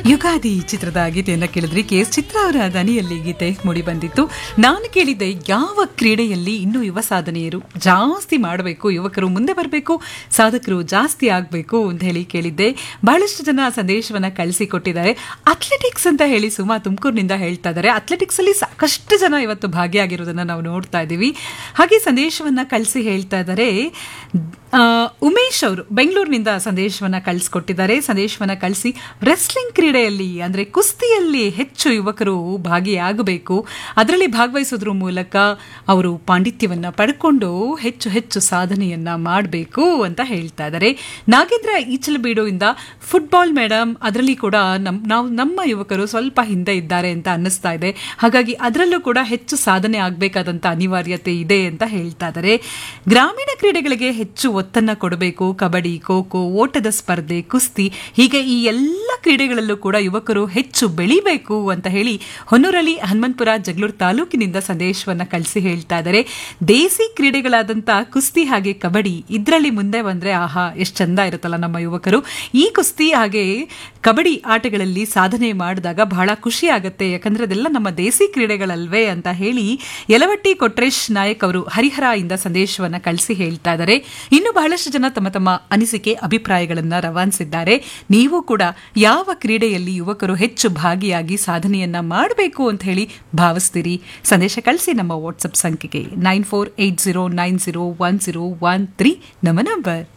ಯುಗಾದಿ ಚಿತ್ರದ ಗೀತೆಯನ್ನ ಕೇಳಿದ್ರಿ ಕೆ ಎಸ್ ಚಿತ್ರ ಅವರ ದನಿಯಲ್ಲಿ ಗೀತೆ ಮೂಡಿ ಬಂದಿತ್ತು ನಾನು ಕೇಳಿದ್ದೆ ಯಾವ ಕ್ರೀಡೆಯಲ್ಲಿ ಇನ್ನೂ ಯುವ ಸಾಧನೆಯರು ಜಾಸ್ತಿ ಮಾಡಬೇಕು ಯುವಕರು ಮುಂದೆ ಬರಬೇಕು ಸಾಧಕರು ಜಾಸ್ತಿ ಆಗಬೇಕು ಅಂತ ಹೇಳಿ ಕೇಳಿದ್ದೆ ಬಹಳಷ್ಟು ಜನ ಸಂದೇಶವನ್ನ ಕಳಿಸಿಕೊಟ್ಟಿದ್ದಾರೆ ಅಥ್ಲೆಟಿಕ್ಸ್ ಅಂತ ಹೇಳಿ ಸುಮಾ ತುಮಕೂರಿನಿಂದ ಹೇಳ್ತಾ ಇದ್ದಾರೆ ಅಥ್ಲೆಟಿಕ್ಸ್ ಅಲ್ಲಿ ಸಾಕಷ್ಟು ಜನ ಇವತ್ತು ಭಾಗಿಯಾಗಿರೋದನ್ನ ನಾವು ನೋಡ್ತಾ ಇದ್ದೀವಿ ಹಾಗೆ ಸಂದೇಶವನ್ನ ಕಳಿಸಿ ಹೇಳ್ತಾ ಇದ್ದಾರೆ ಆ, ಉಮೇಶ್ ಅವರು ಬೆಂಗಳೂರಿನಿಂದ ಸಂದೇಶವನ್ನ ಕಳಿಸ್ಕೊಟ್ಟಿದ್ದಾರೆ ಸಂದೇಶವನ್ನ ಕಳಿಸಿ ರೆಸ್ಲಿಂಗ್ ಕ್ರೀಡೆಯಲ್ಲಿ ಅಂದ್ರೆ ಕುಸ್ತಿಯಲ್ಲಿ ಹೆಚ್ಚು ಯುವಕರು ಭಾಗಿಯಾಗಬೇಕು ಅದರಲ್ಲಿ ಭಾಗವಹಿಸೋದ್ರ ಮೂಲಕ ಅವರು ಪಾಂಡಿತ್ಯವನ್ನ ಪಡ್ಕೊಂಡು ಹೆಚ್ಚು ಹೆಚ್ಚು ಸಾಧನೆಯನ್ನ ಮಾಡಬೇಕು ಅಂತ ಹೇಳ್ತಾ ಇದ್ದಾರೆ ನಾಗೇಂದ್ರ ಈಚಲಬೀಡು ಇಂದ ಫುಟ್ಬಾಲ್ ಮೇಡಮ್ ಅದರಲ್ಲಿ ಕೂಡ ನಮ್ ನಾವು ನಮ್ಮ ಯುವಕರು ಸ್ವಲ್ಪ ಹಿಂದೆ ಇದ್ದಾರೆ ಅಂತ ಅನ್ನಿಸ್ತಾ ಇದೆ ಹಾಗಾಗಿ ಅದರಲ್ಲೂ ಕೂಡ ಹೆಚ್ಚು ಸಾಧನೆ ಆಗಬೇಕಾದಂತ ಅನಿವಾರ್ಯತೆ ಇದೆ ಅಂತ ಹೇಳ್ತಾ ಇದ್ದಾರೆ ಗ್ರಾಮೀಣ ಕ್ರೀಡೆಗಳಿಗೆ ಹೆಚ್ಚು ಒತ್ತನ್ನ ಕೊಡಬೇಕು ಕಬಡ್ಡಿ ಖೋ ಖೋ ಓಟದ ಸ್ಪರ್ಧೆ ಕುಸ್ತಿ ಹೀಗೆ ಈ ಎಲ್ಲ ಕ್ರೀಡೆಗಳಲ್ಲೂ ಕೂಡ ಯುವಕರು ಹೆಚ್ಚು ಬೆಳಿಬೇಕು ಅಂತ ಹೇಳಿ ಹೊನ್ನೂರಲ್ಲಿ ಹನುಮಂತಪುರ ಜಗಳೂರು ತಾಲೂಕಿನಿಂದ ಸಂದೇಶವನ್ನ ಕಳಿಸಿ ಹೇಳ್ತಾ ಇದ್ದಾರೆ ದೇಸಿ ಕ್ರೀಡೆಗಳಾದಂತ ಕುಸ್ತಿ ಹಾಗೆ ಕಬಡ್ಡಿ ಇದರಲ್ಲಿ ಮುಂದೆ ಬಂದ್ರೆ ಆಹಾ ಎಷ್ಟು ಚಂದ ಇರುತ್ತಲ್ಲ ನಮ್ಮ ಯುವಕರು ಈ ಕುಸ್ತಿ ಹಾಗೆ ಕಬಡ್ಡಿ ಆಟಗಳಲ್ಲಿ ಸಾಧನೆ ಮಾಡಿದಾಗ ಬಹಳ ಖುಷಿ ಆಗುತ್ತೆ ಯಾಕಂದ್ರೆ ಅದೆಲ್ಲ ನಮ್ಮ ದೇಸಿ ಕ್ರೀಡೆಗಳಲ್ವೇ ಅಂತ ಹೇಳಿ ಯಲವಟ್ಟಿ ಕೊಟ್ರೇಶ್ ನಾಯಕ್ ಅವರು ಹರಿಹರ ಇಂದ ಸಂದೇಶವನ್ನ ಕಳಿಸಿ ಹೇಳ್ತಾ ಇದ್ದಾರೆ ಇನ್ನು ಬಹಳಷ್ಟು ಜನ ತಮ್ಮ ತಮ್ಮ ಅನಿಸಿಕೆ ಅಭಿಪ್ರಾಯಗಳನ್ನ ರವಾನಿಸಿದ್ದಾರೆ ನೀವು ಕೂಡ ಯಾವ ಕ್ರೀಡೆಯಲ್ಲಿ ಯುವಕರು ಹೆಚ್ಚು ಭಾಗಿಯಾಗಿ ಸಾಧನೆಯನ್ನ ಮಾಡಬೇಕು ಅಂತ ಹೇಳಿ ಭಾವಿಸ್ತೀರಿ ಸಂದೇಶ ಕಳಿಸಿ ನಮ್ಮ ವಾಟ್ಸಪ್ ಸಂಖ್ಯೆಗೆ nine four eight zero nine zero one zero one three ನಮ್ಮ ನಂಬರ್